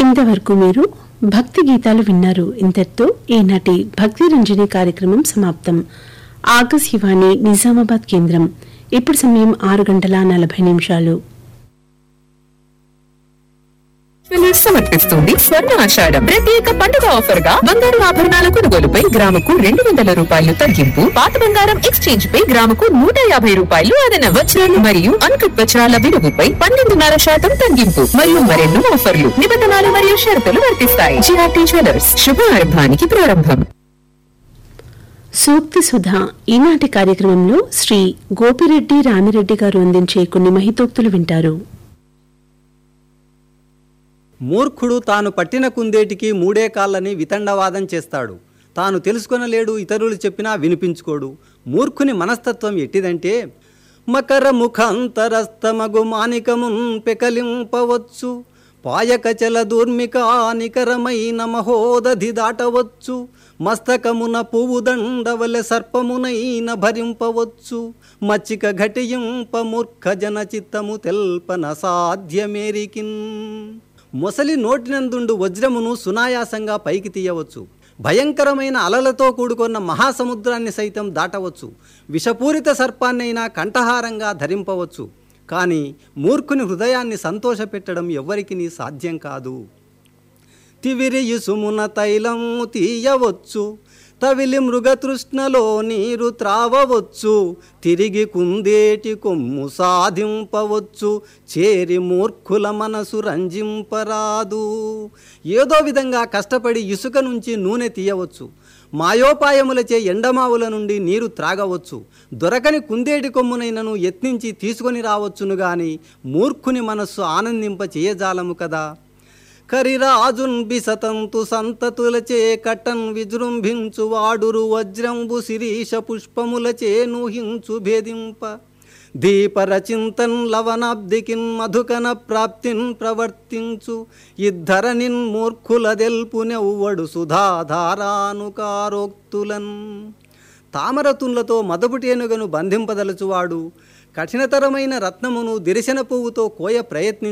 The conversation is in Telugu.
ఇంతవరకు మీరు భక్తి గీతాలు విన్నారు ఇంతటితో ఈనాటి భక్తి రంజని కార్యక్రమం సమాప్తం ఆకాశవాణి నిజామాబాద్ కేంద్రం ఇప్పుడు సమయం ఆరు గంటల నలభై నిమిషాలు జ్యువెలర్స్ సమర్పిస్తుంది స్వర్ణ ఆషాఢం ప్రత్యేక పండుగ ఆఫర్ గా బంగారు ఆభరణాల కొనుగోలుపై గ్రాముకు రెండు వందల రూపాయలు తగ్గింపు పాత బంగారం ఎక్స్చేంజ్ పై గ్రాముకు నూట యాభై రూపాయలు అదన వజ్రాలు మరియు అంకుట్ వజ్రాల విలువపై పన్నెండున్నర శాతం తగ్గింపు మరియు మరెన్నో ఆఫర్లు నిబంధనలు మరియు షరతులు వర్తిస్తాయి జిఆర్టీ జ్యువెలర్స్ శుభారంభానికి ప్రారంభం సూక్తి సుధా ఈనాటి కార్యక్రమంలో శ్రీ గోపిరెడ్డి రామిరెడ్డి గారు అందించే కొన్ని మహితోక్తులు వింటారు మూర్ఖుడు తాను పట్టిన కుందేటికి మూడే కాళ్ళని వితండవాదం చేస్తాడు తాను తెలుసుకొనలేడు ఇతరులు చెప్పినా వినిపించుకోడు మూర్ఖుని మనస్తత్వం ఎట్టిదంటే మకర ముఖాంతరస్తమగు మానికమున్ పెకలింపవచ్చు పాయకచల దూర్మిక నికరమైన మహోదధి దాటవచ్చు మస్తకమున పువ్వు దండవలె సర్పమునైన భరింపవచ్చు మచ్చిక ఘటింప మూర్ఖ జన చిత్తము తెల్పన సాధ్యమేరికిన్ మొసలి నోటినందుండు వజ్రమును సునాయాసంగా పైకి తీయవచ్చు భయంకరమైన అలలతో కూడుకున్న మహాసముద్రాన్ని సైతం దాటవచ్చు విషపూరిత సర్పాన్నైనా కంఠహారంగా ధరింపవచ్చు కానీ మూర్ఖుని హృదయాన్ని సంతోషపెట్టడం ఎవ్వరికీ సాధ్యం కాదు తివిరియుసుమున తైలము తీయవచ్చు తవిలి మృగతృష్ణలో నీరు త్రావవచ్చు తిరిగి కుందేటి కొమ్ము సాధింపవచ్చు చేరి మూర్ఖుల మనసు రంజింపరాదు ఏదో విధంగా కష్టపడి ఇసుక నుంచి నూనె తీయవచ్చు మాయోపాయములచే ఎండమావుల నుండి నీరు త్రాగవచ్చు దొరకని కుందేటి కొమ్మునైనను యత్నించి తీసుకొని రావచ్చును గాని మూర్ఖుని మనస్సు ఆనందింప చేయజాలము కదా కరిరాజున్ బిసతంతు సంతతులచే కటన్ విజృంభించు వాడురు వజ్రంబు శిరీష పుష్పములచే నూహించు భేదింప దీపరచింతన్ లవనాబ్దికిన్ మధుకన ప్రాప్తిన్ ప్రవర్తించు ఇద్ధరనిన్ మూర్ఖుల దెల్పునెవ్వడు సుధాధారానుకారోక్తులన్ తామరతున్లతో మదపుటేనుగను బంధింపదలుచువాడు కఠినతరమైన రత్నమును దిరిశన పువ్వుతో కోయ ప్రయత్ని